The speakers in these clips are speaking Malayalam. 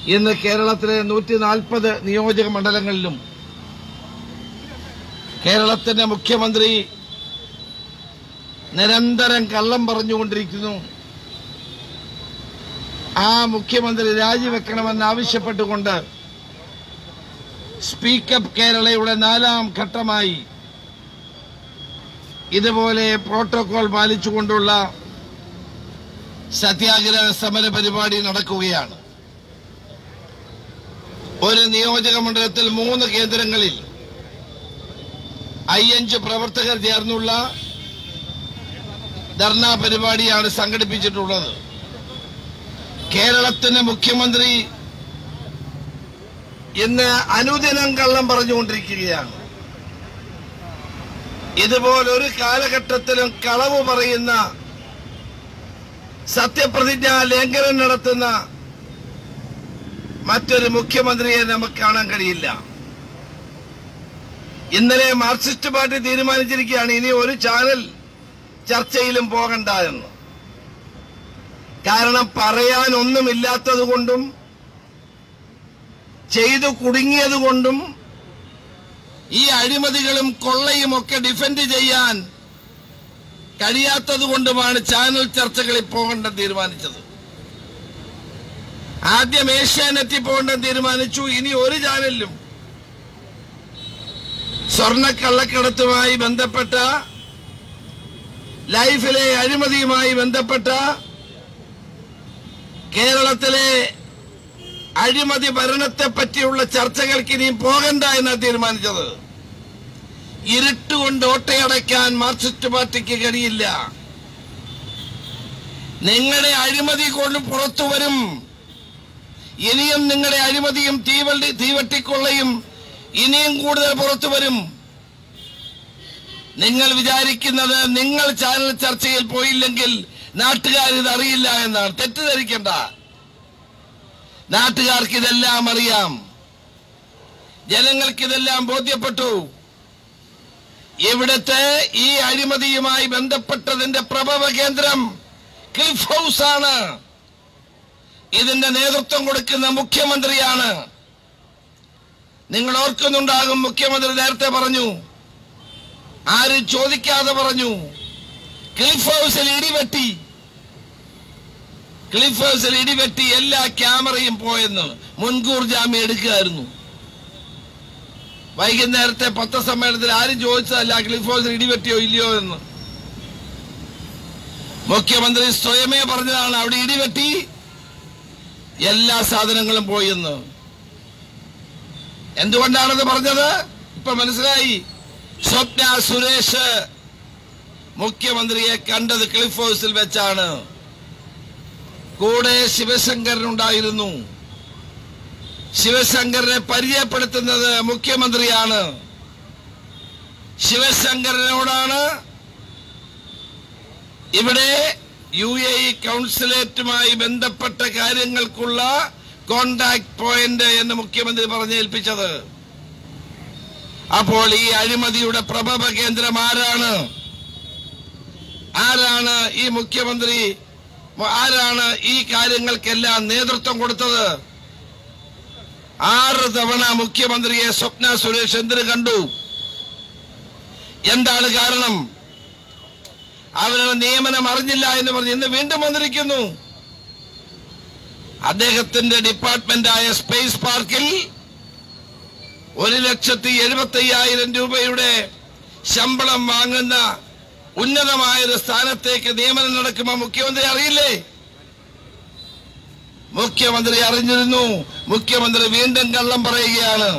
ഇന്ന് കേരളത്തിലെ നൂറ്റി നാൽപ്പത് നിയോജക മണ്ഡലങ്ങളിലും കേരളത്തിന്റെ മുഖ്യമന്ത്രി നിരന്തരം കള്ളം പറഞ്ഞുകൊണ്ടിരിക്കുന്നു ആ മുഖ്യമന്ത്രി രാജിവെക്കണമെന്ന് ആവശ്യപ്പെട്ടുകൊണ്ട് സ്പീക്കപ്പ് കേരളയുടെ നാലാം ഘട്ടമായി ഇതുപോലെ പ്രോട്ടോകോൾ പാലിച്ചുകൊണ്ടുള്ള സത്യാഗ്രഹ സമര പരിപാടി നടക്കുകയാണ് ഒരു നിയോജക മണ്ഡലത്തിൽ മൂന്ന് കേന്ദ്രങ്ങളിൽ അയ്യഞ്ച് പ്രവർത്തകർ ചേർന്നുള്ള ധർണാ പരിപാടിയാണ് സംഘടിപ്പിച്ചിട്ടുള്ളത് കേരളത്തിന്റെ മുഖ്യമന്ത്രി ഇന്ന് അനുദിനം കള്ളം പറഞ്ഞുകൊണ്ടിരിക്കുകയാണ് ഇതുപോലൊരു കാലഘട്ടത്തിലും കളവ് പറയുന്ന സത്യപ്രതിജ്ഞാ ലംഘനം നടത്തുന്ന മറ്റൊരു മുഖ്യമന്ത്രിയെ നമുക്ക് കാണാൻ കഴിയില്ല ഇന്നലെ മാർക്സിസ്റ്റ് പാർട്ടി തീരുമാനിച്ചിരിക്കുകയാണ് ഇനി ഒരു ചാനൽ ചർച്ചയിലും പോകണ്ട എന്ന് കാരണം പറയാൻ ഒന്നുമില്ലാത്തത് കൊണ്ടും ചെയ്തു കുടുങ്ങിയത് കൊണ്ടും ഈ അഴിമതികളും കൊള്ളയും ഒക്കെ ഡിഫെൻഡ് ചെയ്യാൻ കഴിയാത്തത് കൊണ്ടുമാണ് ചാനൽ ചർച്ചകളിൽ പോകേണ്ടെന്ന് തീരുമാനിച്ചത് ആദ്യം ഏഷ്യാനെറ്റിൽ പോകേണ്ടെന്ന് തീരുമാനിച്ചു ഇനി ഒരു ചാനലിലും സ്വർണ്ണക്കള്ളക്കടത്തുമായി ബന്ധപ്പെട്ട ലൈഫിലെ അഴിമതിയുമായി ബന്ധപ്പെട്ട കേരളത്തിലെ അഴിമതി ഭരണത്തെ പറ്റിയുള്ള ചർച്ചകൾക്ക് ഇനിയും പോകണ്ട എന്നാണ് തീരുമാനിച്ചത് ഇരുട്ടുകൊണ്ട് ഓട്ടയടയ്ക്കാൻ മാർക്സിസ്റ്റ് പാർട്ടിക്ക് കഴിയില്ല നിങ്ങളുടെ അഴിമതി കൊണ്ട് പുറത്തു വരും ഇനിയും നിങ്ങളുടെ അഴിമതിയും തീവള്ളി തീവട്ടിക്കൊള്ളയും ഇനിയും കൂടുതൽ പുറത്തു വരും നിങ്ങൾ വിചാരിക്കുന്നത് നിങ്ങൾ ചാനൽ ചർച്ചയിൽ പോയില്ലെങ്കിൽ നാട്ടുകാർ ഇത് അറിയില്ല എന്നാണ് തെറ്റിദ്ധരിക്കണ്ട നാട്ടുകാർക്ക് ഇതെല്ലാം അറിയാം ജനങ്ങൾക്ക് ഇതെല്ലാം ബോധ്യപ്പെട്ടു ഇവിടുത്തെ ഈ അഴിമതിയുമായി ബന്ധപ്പെട്ടതിന്റെ പ്രഭവ കേന്ദ്രം ക്ലിഫ് ഹൗസ് ആണ് ഇതിന്റെ നേതൃത്വം കൊടുക്കുന്ന മുഖ്യമന്ത്രിയാണ് നിങ്ങൾ ഓർക്കുന്നുണ്ടാകും മുഖ്യമന്ത്രി നേരത്തെ പറഞ്ഞു ആരും ചോദിക്കാതെ പറഞ്ഞു ക്ലിഫ് ഹൗസിൽ ഇടിവെട്ടി ക്ലിഫ് ഹൗസിൽ ഇടിവെട്ടി എല്ലാ ക്യാമറയും പോയെന്ന് മുൻകൂർ ജാമ്യം എടുക്കുകയായിരുന്നു വൈകുന്നേരത്തെ പത്രസമ്മേളനത്തിൽ ആരും ചോദിച്ചതല്ല ക്ലിഫ് ഹൗസിൽ ഇടിവെട്ടിയോ ഇല്ലയോ എന്ന് മുഖ്യമന്ത്രി സ്വയമേ പറഞ്ഞതാണ് അവിടെ ഇടിവെട്ടി എല്ലാ സാധനങ്ങളും പോയെന്ന് എന്തുകൊണ്ടാണത് പറഞ്ഞത് ഇപ്പൊ മനസ്സിലായി സ്വപ്ന സുരേഷ് മുഖ്യമന്ത്രിയെ കണ്ടത് ക്ലിഫ് ഹൗസിൽ വെച്ചാണ് കൂടെ ശിവശങ്കരൻ ഉണ്ടായിരുന്നു ശിവശങ്കരനെ പരിചയപ്പെടുത്തുന്നത് മുഖ്യമന്ത്രിയാണ് ശിവശങ്കരനോടാണ് ഇവിടെ യു എ ഇ കൗൺസിലേറ്റുമായി ബന്ധപ്പെട്ട കാര്യങ്ങൾക്കുള്ള കോണ്ടാക്ട് പോയിന്റ് എന്ന് മുഖ്യമന്ത്രി പറഞ്ഞേൽപ്പിച്ചത് അപ്പോൾ ഈ അഴിമതിയുടെ പ്രഭവ കേന്ദ്രം ആരാണ് ആരാണ് ഈ മുഖ്യമന്ത്രി ആരാണ് ഈ കാര്യങ്ങൾക്കെല്ലാം നേതൃത്വം കൊടുത്തത് ആറ് തവണ മുഖ്യമന്ത്രിയെ സ്വപ്ന സുരേഷ് എന്തിനു കണ്ടു എന്താണ് കാരണം അവരുടെ നിയമനം അറിഞ്ഞില്ല എന്ന് പറഞ്ഞ് ഇന്ന് വീണ്ടും വന്നിരിക്കുന്നു അദ്ദേഹത്തിന്റെ ഡിപ്പാർട്ട്മെന്റായ സ്പേസ് പാർക്കിൽ ഒരു ലക്ഷത്തി എഴുപത്തി അയ്യായിരം രൂപയുടെ ശമ്പളം വാങ്ങുന്ന ഉന്നതമായ ഒരു സ്ഥാനത്തേക്ക് നിയമനം നടക്കുമ്പോൾ മുഖ്യമന്ത്രി അറിയില്ലേ മുഖ്യമന്ത്രി അറിഞ്ഞിരുന്നു മുഖ്യമന്ത്രി വീണ്ടും കള്ളം പറയുകയാണ്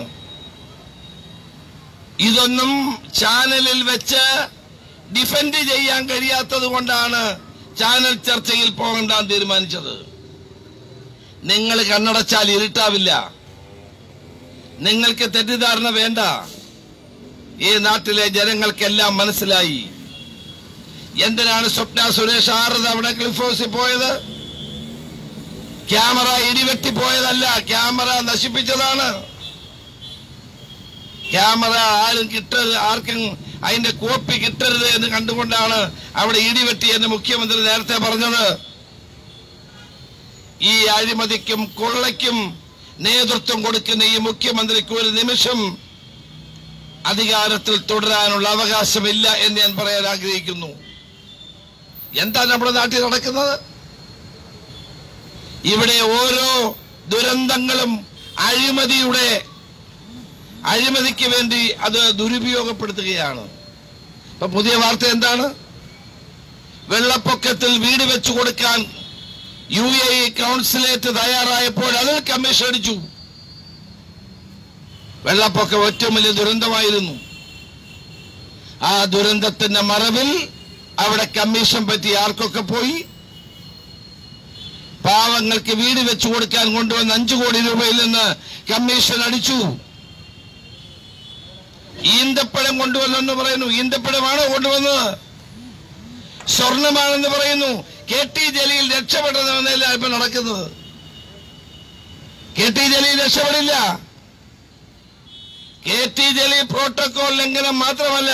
ഇതൊന്നും ചാനലിൽ വെച്ച് ഡിഫെൻഡ് ചെയ്യാൻ കഴിയാത്തത് കൊണ്ടാണ് ചാനൽ ചർച്ചയിൽ പോകണ്ടാൻ തീരുമാനിച്ചത് നിങ്ങൾ കണ്ണടച്ചാൽ ഇരുട്ടാവില്ല നിങ്ങൾക്ക് തെറ്റിദ്ധാരണ വേണ്ട ഈ നാട്ടിലെ ജനങ്ങൾക്കെല്ലാം മനസ്സിലായി എന്തിനാണ് സ്വപ്ന സുരേഷ് ആറ് തവണ ക്ലിഫ് ഹൗസിൽ പോയത് ക്യാമറ ഇടിവെട്ടി പോയതല്ല ക്യാമറ നശിപ്പിച്ചതാണ് ക്യാമറ ആരും കിട്ടരുത് ആർക്കും അതിന്റെ കോപ്പി കിട്ടരുത് എന്ന് കണ്ടുകൊണ്ടാണ് അവിടെ ഇടിവെട്ടി എന്ന് മുഖ്യമന്ത്രി നേരത്തെ പറഞ്ഞത് ഈ അഴിമതിക്കും കൊള്ളയ്ക്കും നേതൃത്വം കൊടുക്കുന്ന ഈ മുഖ്യമന്ത്രിക്ക് ഒരു നിമിഷം അധികാരത്തിൽ തുടരാനുള്ള അവകാശമില്ല എന്ന് ഞാൻ പറയാൻ ആഗ്രഹിക്കുന്നു എന്താ നമ്മുടെ നാട്ടിൽ നടക്കുന്നത് ഇവിടെ ഓരോ ദുരന്തങ്ങളും അഴിമതിയുടെ അഴിമതിക്ക് വേണ്ടി അത് ദുരുപയോഗപ്പെടുത്തുകയാണ് ഇപ്പൊ പുതിയ വാർത്ത എന്താണ് വെള്ളപ്പൊക്കത്തിൽ വീട് വെച്ചു കൊടുക്കാൻ യു എ ഇ കൗൺസിലേറ്റ് തയ്യാറായപ്പോൾ അതിൽ കമ്മീഷൻ അടിച്ചു വെള്ളപ്പൊക്കം ഏറ്റവും വലിയ ദുരന്തമായിരുന്നു ആ ദുരന്തത്തിന്റെ മറവിൽ അവിടെ കമ്മീഷൻ പറ്റി ആർക്കൊക്കെ പോയി പാവങ്ങൾക്ക് വീട് വെച്ചു കൊടുക്കാൻ കൊണ്ടുവന്ന അഞ്ചു കോടി രൂപയിൽ നിന്ന് കമ്മീഷൻ അടിച്ചു ഈന്തപ്പഴം കൊണ്ടുവന്നെന്ന് പറയുന്നു ഈന്തപ്പഴമാണോ കൊണ്ടുവന്നത് സ്വർണമാണെന്ന് പറയുന്നു കെ ടി ജലീൽ രക്ഷപ്പെട്ടതെന്നല്ല ഇപ്പൊ നടക്കുന്നത് കെ ടി ജലീൽ രക്ഷപ്പെടില്ല കെ ടി ജലീൽ പ്രോട്ടോകോൾ ലംഘനം മാത്രമല്ല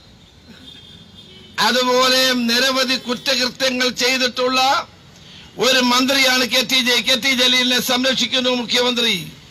അതുപോലെ നിരവധി കുറ്റകൃത്യങ്ങൾ ചെയ്തിട്ടുള്ള ഒരു മന്ത്രിയാണ് K T J K T ജലീലിനെ സംരക്ഷിക്കുന്നു മുഖ്യമന്ത്രി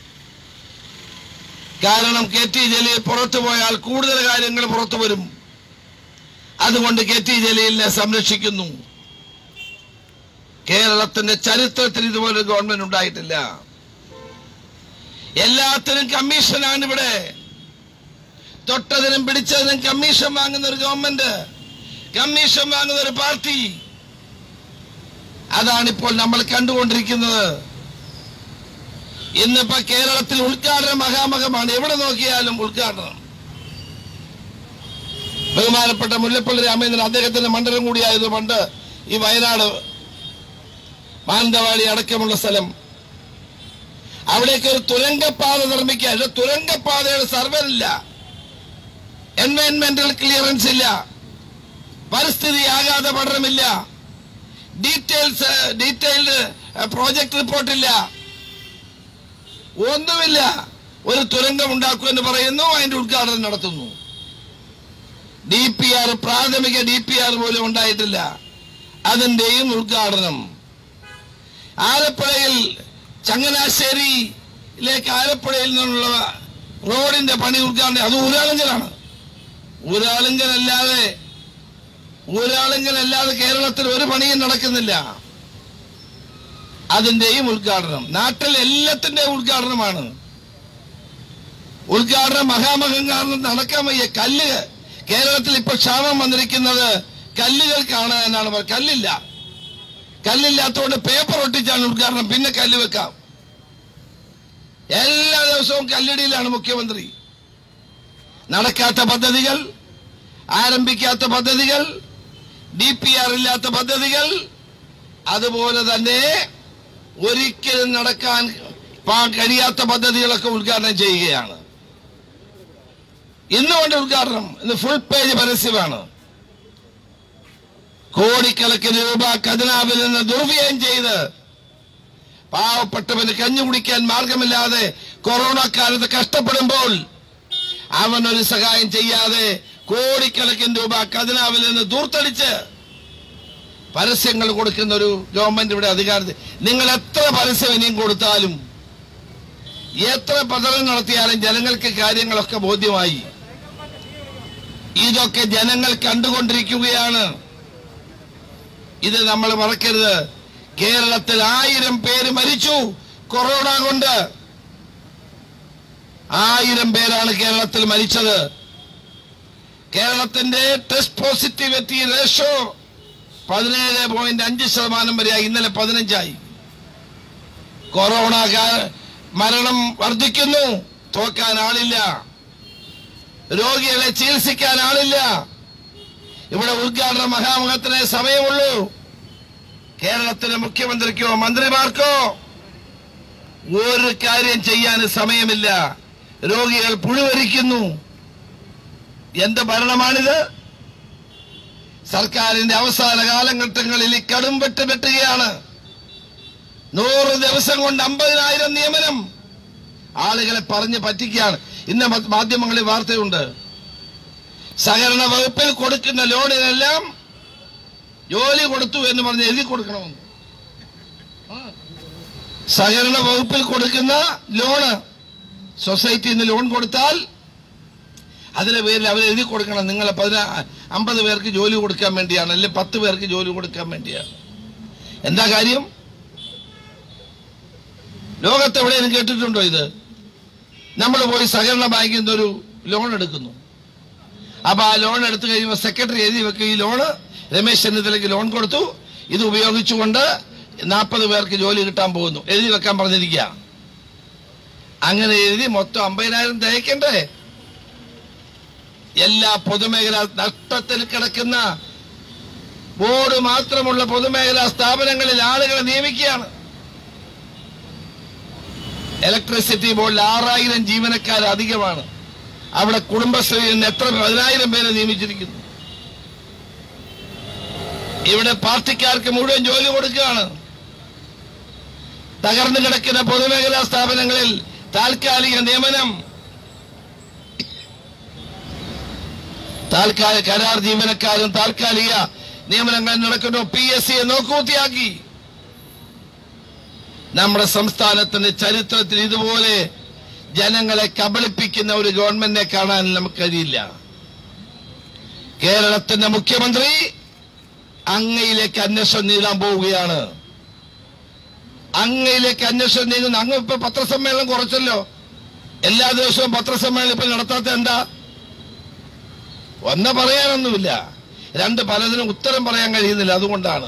കാരണം കെ ടി ജലീൽ പുറത്തു പോയാൽ കൂടുതൽ കാര്യങ്ങൾ പുറത്തു വരും അതുകൊണ്ട് കെ ടി ജലീലിനെ സംരക്ഷിക്കുന്നു കേരളത്തിന്റെ ചരിത്രത്തിൽ ഇതുപോലെ ഒരു ഗവൺമെന്റ് ഉണ്ടായിട്ടില്ല എല്ലാത്തിനും കമ്മീഷനാണ് ഇവിടെ തൊട്ടതിനും പിടിച്ചതിനും കമ്മീഷൻ വാങ്ങുന്ന ഒരു ഗവൺമെന്റ് കമ്മീഷൻ വാങ്ങുന്ന ഒരു പാർട്ടി അതാണിപ്പോൾ നമ്മൾ കണ്ടുകൊണ്ടിരിക്കുന്നത് ഇന്നിപ്പോ കേരളത്തിൽ ഉദ്ഘാടന മഹാമഹമാണ് എവിടെ നോക്കിയാലും ഉദ്ഘാടനം ബഹുമാനപ്പെട്ട മുല്ലപ്പള്ളി രാമേന്ദ്രൻ അദ്ദേഹത്തിന്റെ മണ്ഡലം കൂടിയായിരുന്നു പണ്ട് ഈ വയനാട് മാനന്തവാടി അടക്കമുള്ള സ്ഥലം അവിടേക്ക് ഒരു തുരങ്കപ്പാത നിർമ്മിക്കാൻ പക്ഷെ തുരങ്കപ്പാതയുടെ സർവേ ഇല്ല എൻവയൺമെന്റൽ ക്ലിയറൻസ് ഇല്ല പരിസ്ഥിതി ആഘാത പഠനമില്ല ഡീറ്റെയിൽസ് ഡീറ്റെയിൽഡ് പ്രോജക്ട് റിപ്പോർട്ടില്ല ഒന്നുമില്ല ഒരു തുരങ്കം ഉണ്ടാക്കുമെന്ന് പറയുന്നു അതിന്റെ ഉദ്ഘാടനം നടത്തുന്നു ഡി പി ആർ പ്രാഥമിക ഡി പി ആർ പോലും ഉണ്ടായിട്ടില്ല അതിന്റെയും ഉദ്ഘാടനം ആലപ്പുഴയിൽ ചങ്ങനാശ്ശേരിയിലേക്ക് ആലപ്പുഴയിൽ നിന്നുള്ള റോഡിന്റെ പണി ഉദ്ഘാടനം അത് ഊരാളുങ്കലാണ് ഊരാളുങ്കലല്ലാതെ ഊരാളുങ്കലല്ലാതെ കേരളത്തിൽ ഒരു പണിയും നടക്കുന്നില്ല അതിന്റെയും ഉദ്ഘാടനം നാട്ടിൽ എല്ലാത്തിന്റെയും ഉദ്ഘാടനമാണ് ഉദ്ഘാടനം മഹാമഹം കാരണം നടക്കാൻ വയ്യ കല്ല് കേരളത്തിൽ ഇപ്പൊ ക്ഷാമം വന്നിരിക്കുന്നത് കല്ലുകൾക്കാണ് എന്നാണ് പറയുന്നത് കല്ലില്ല കല്ലില്ലാത്തതുകൊണ്ട് പേപ്പർ ഒട്ടിച്ചാണ് ഉദ്ഘാടനം പിന്നെ കല്ല് വെക്കാം എല്ലാ ദിവസവും കല്ലിടിയിലാണ് മുഖ്യമന്ത്രി നടക്കാത്ത പദ്ധതികൾ ആരംഭിക്കാത്ത പദ്ധതികൾ ഡി പി ആർ ഇല്ലാത്ത പദ്ധതികൾ അതുപോലെ തന്നെ ഒരിക്കലും നടക്കാൻ പാ- കഴിയാത്ത പദ്ധതികളൊക്കെ ഉദ്ഘാടനം ചെയ്യുകയാണ് ഇന്നുകൊണ്ട് ഉദ്ഘാടനം ഇന്ന് ഫുൾ പേജ് പരസ്യമാണ് കോടിക്കണക്കിന് രൂപ ഖജനാവിൽ നിന്ന് ദുർവ്യയം ചെയ്ത് പാവപ്പെട്ടവന് കഞ്ഞു കുടിക്കാൻ മാർഗമില്ലാതെ കൊറോണ കാലത്ത് കഷ്ടപ്പെടുമ്പോൾ അവനൊരു സഹായം ചെയ്യാതെ കോടിക്കണക്കിന് രൂപ ഖജനാവിൽ നിന്ന് ദൂർത്തടിച്ച് പരസ്യങ്ങൾ കൊടുക്കുന്ന ഒരു ഗവൺമെന്റ് ഇവിടെ അധികാരത്തിൽ നിങ്ങൾ എത്ര പരസ്യം ഇനിയും കൊടുത്താലും എത്ര പ്രചരണം നടത്തിയാലും ജനങ്ങൾക്ക് കാര്യങ്ങളൊക്കെ ബോധ്യമായി ഇതൊക്കെ ജനങ്ങൾ കണ്ടുകൊണ്ടിരിക്കുകയാണ് ഇത് നമ്മൾ മറക്കരുത് കേരളത്തിൽ ആയിരം പേര് മരിച്ചു കൊറോണ കൊണ്ട് ആയിരം പേരാണ് കേരളത്തിൽ മരിച്ചത് കേരളത്തിന്റെ ടെസ്റ്റ് പോസിറ്റിവിറ്റി റേഷ്യോ പതിനേഴ് പോയിന്റ് അഞ്ച് ശതമാനം വരെയായി ഇന്നലെ പതിനഞ്ചായി കൊറോണ കാ- മരണം വർദ്ധിക്കുന്നു തോക്കാൻ ആളില്ല രോഗികളെ ചികിത്സിക്കാൻ ആളില്ല ഇവിടെ ഉദ്ഘാടന മഹാമുഖത്തിന് സമയമുള്ളൂ കേരളത്തിലെ മുഖ്യമന്ത്രിക്കോ മന്ത്രിമാർക്കോ ഒരു കാര്യം ചെയ്യാൻ സമയമില്ല രോഗികൾ പുഴുവരിക്കുന്നു എന്ത് ഭരണമാണിത് സർക്കാരിന്റെ അവസാന കാലഘട്ടങ്ങളിൽ ഈ കടും വെട്ട് വെട്ടുകയാണ് നൂറ് ദിവസം കൊണ്ട് അമ്പതിനായിരം നിയമനം ആളുകളെ പറഞ്ഞ് പറ്റിക്കുകയാണ് ഇന്ന് മ- മാധ്യമങ്ങളിൽ വാർത്തയുണ്ട് സഹകരണ വകുപ്പിൽ കൊടുക്കുന്ന ലോണിനെല്ലാം ജോലി കൊടുത്തു എന്ന് പറഞ്ഞ് എഴുതി കൊടുക്കണമെന്ന് ആ. സഹകരണ വകുപ്പിൽ കൊടുക്കുന്ന ലോണ് സൊസൈറ്റിയിൽ നിന്ന് ലോൺ കൊടുത്താൽ അതിന്റെ പേരിൽ അവർ എഴുതി കൊടുക്കണം നിങ്ങളെ പതിനാ അമ്പത് പേർക്ക് ജോലി കൊടുക്കാൻ വേണ്ടിയാണ് അല്ലെങ്കിൽ പത്ത് പേർക്ക് ജോലി കൊടുക്കാൻ വേണ്ടിയാണ് എന്താ കാര്യം ലോകത്ത് എവിടെയും കേട്ടിട്ടുണ്ടോ ഇത് നമ്മൾ പോയി സഹകരണ ബാങ്കിൽ നിന്ന് ഒരു ലോൺ എടുക്കുന്നു അപ്പൊ ആ ലോൺ എടുത്തു കഴിയുമ്പോൾ സെക്രട്ടറി എഴുതി വെക്കും ഈ ലോണ് രമേശ് ചെന്നിത്തലയ്ക്ക് ലോൺ കൊടുത്തു ഇത് ഉപയോഗിച്ചുകൊണ്ട് നാൽപ്പത് പേർക്ക് ജോലി കിട്ടാൻ പോകുന്നു എഴുതി വെക്കാൻ പറഞ്ഞിരിക്കുക അങ്ങനെ എഴുതി മൊത്തം അമ്പതിനായിരം തയ്ക്കണ്ടേ എല്ലാ പൊതുമേഖലാ നഷ്ടത്തിൽ കിടക്കുന്ന ബോർഡ് മാത്രമുള്ള പൊതുമേഖലാ സ്ഥാപനങ്ങളിൽ ആളുകളെ നിയമിക്കുകയാണ് ഇലക്ട്രിസിറ്റി ബോർഡിൽ ആറായിരം ജീവനക്കാർ അധികമാണ് അവിടെ കുടുംബശ്രീയിൽ നിന്ന് എത്ര പതിനായിരം പേരെ നിയമിച്ചിരിക്കുന്നു ഇവിടെ പാർട്ടിക്കാർക്ക് മുഴുവൻ ജോലി കൊടുക്കുകയാണ് തകർന്നു കിടക്കുന്ന പൊതുമേഖലാ സ്ഥാപനങ്ങളിൽ താൽക്കാലിക നിയമനം താൽക്കാലിക കരാർ ജീവനക്കാരും താൽക്കാലിക നിയമനങ്ങൾ നടക്കുന്നു പി എസ് സിയെ നോക്കൂത്തിയാക്കി നമ്മുടെ സംസ്ഥാനത്തിന്റെ ചരിത്രത്തിൽ ഇതുപോലെ ജനങ്ങളെ കബളിപ്പിക്കുന്ന ഒരു ഗവൺമെന്റിനെ കാണാൻ നമുക്ക് കഴിയില്ല കേരളത്തിന്റെ മുഖ്യമന്ത്രി അങ്ങയിലേക്ക് അന്വേഷണം നീളാൻ പോവുകയാണ് അങ്ങയിലേക്ക് അന്വേഷണം നീങ്ങുന്നു അങ്ങ് ഇപ്പൊ പത്രസമ്മേളനം കുറച്ചല്ലോ എല്ലാ ദിവസവും പത്രസമ്മേളനം ഇപ്പൊ നടത്താത്ത എന്താ ഒന്ന് പറയാനൊന്നുമില്ല രണ്ട് പലതിനും ഉത്തരം പറയാൻ കഴിയുന്നില്ല അതുകൊണ്ടാണ്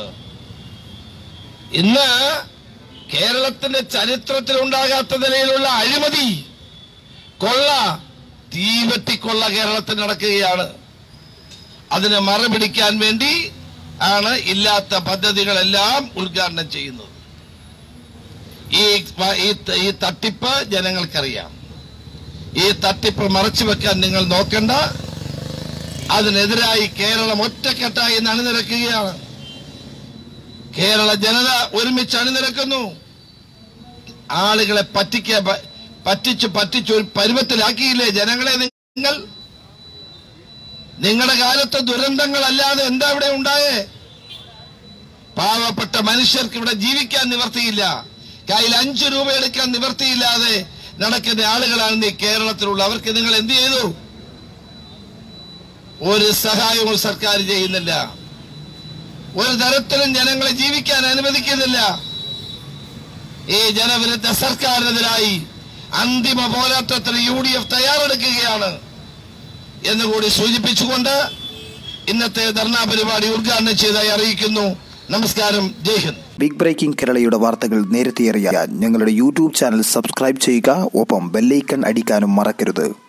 ഇന്ന് കേരളത്തിന്റെ ചരിത്രത്തിൽ ഉണ്ടാകാത്ത നിലയിലുള്ള അഴിമതി കൊള്ള തീവെട്ടിക്കൊള്ള കേരളത്തിൽ നടക്കുകയാണ് അതിനെ മറപിടിക്കാൻ വേണ്ടി ആണ് ഇല്ലാത്ത പദ്ധതികളെല്ലാം ഉദ്ഘാടനം ചെയ്യുന്നത് ഈ ഈ- ഈ തട്ടിപ്പ് ജനങ്ങൾക്കറിയാം ഈ തട്ടിപ്പ് മറച്ചു വെക്കാൻ നിങ്ങൾ നോക്കണ്ട അതിനെതിരായി കേരളം ഒറ്റക്കെട്ടായി ഇന്ന് അണിനിരക്കുകയാണ് കേരള ജനത ഒരുമിച്ച് അണിനിരക്കുന്നു ആളുകളെ പറ്റിക്ക പ- പറ്റിച്ചു പറ്റിച്ചു ഒരു പരുവത്തിലാക്കിയില്ലേ ജനങ്ങളെ നിങ്ങൾ നിങ്ങളുടെ കാലത്തെ ദുരന്തങ്ങളല്ലാതെ എന്താ ഇവിടെ ഉണ്ടായേ പാവപ്പെട്ട മനുഷ്യർക്ക് ഇവിടെ ജീവിക്കാൻ നിവർത്തിയില്ല കയ്യിൽ അഞ്ചു രൂപ എടുക്കാൻ നിവർത്തിയില്ലാതെ നടക്കുന്ന ആളുകളാണ് ഈ കേരളത്തിലുള്ള അവർക്ക് നിങ്ങൾ എന്ത് ചെയ്തു ഒരു സഹായവും സർക്കാർ ചെയ്യുന്നില്ല ഒരു തരത്തിലും ജനങ്ങളെ ജീവിക്കാൻ അനുവദിക്കുന്നില്ല ഈ ജനവിരുദ്ധ സർക്കാരിനെതിരായി അന്തിമ പോരാട്ടത്തിന് യു ഡി എഫ് തയ്യാറെടുക്കുകയാണ് എന്നുകൂടി സൂചിപ്പിച്ചുകൊണ്ട് ഇന്നത്തെ ധർണാ പരിപാടി ഉദ്ഘാടനം ചെയ്തതായി അറിയിക്കുന്നു നമസ്കാരം ജയ് ഹിന്ദ് ബിഗ് ബ്രേക്കിംഗ് കേരളയുടെ വാർത്തകൾ നേരത്തെ അറിയാൻ ഞങ്ങളുടെ യൂട്യൂബ് ചാനൽ സബ്സ്ക്രൈബ് ചെയ്യുക ഒപ്പം ബെല്ലൈക്കൺ അടിക്കാനും മറക്കരുത്